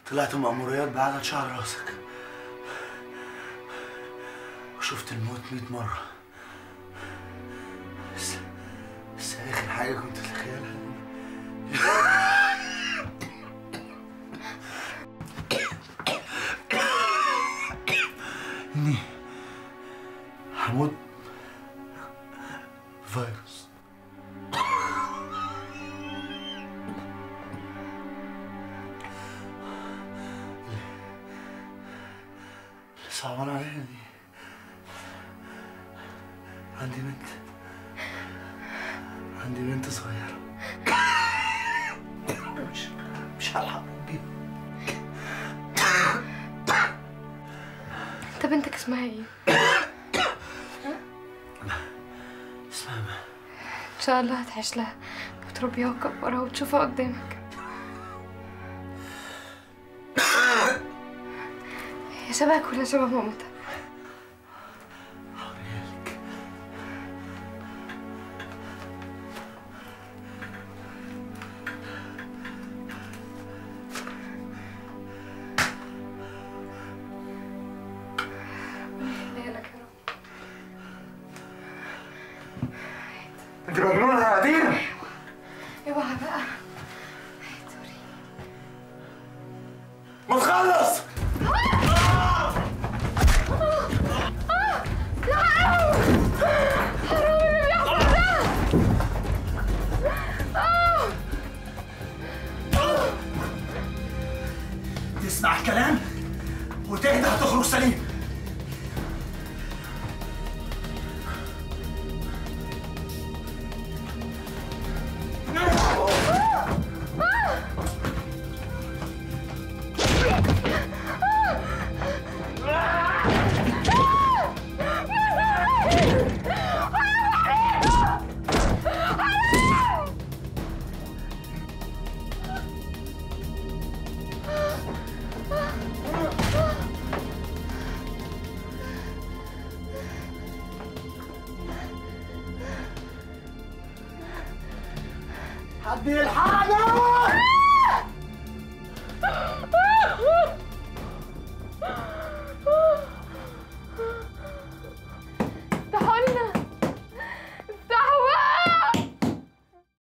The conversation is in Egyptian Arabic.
طلعت مأموريات بعدد شعر راسك وشفت الموت مئة مرة بس بس آخر حاجة كنت أتخيلها إني هموت فيروس اللي صعبان عليا دي عندي بنت عندي بنت صغيرة مش مش هلحق بيها انت بنتك اسمها ايه؟ اسمها ما ان شاء الله هتعيش لها وتربيها وتكبرها وتشوفها قدامك هي شبهك ولا شبه مامتها؟ هوريلك خليها لك يا رب انت مجنونة يا عديلة اوعى بقى سوري ما تخلص تسمع الكلام وتهدى هتخرج سليم حد يلحقنا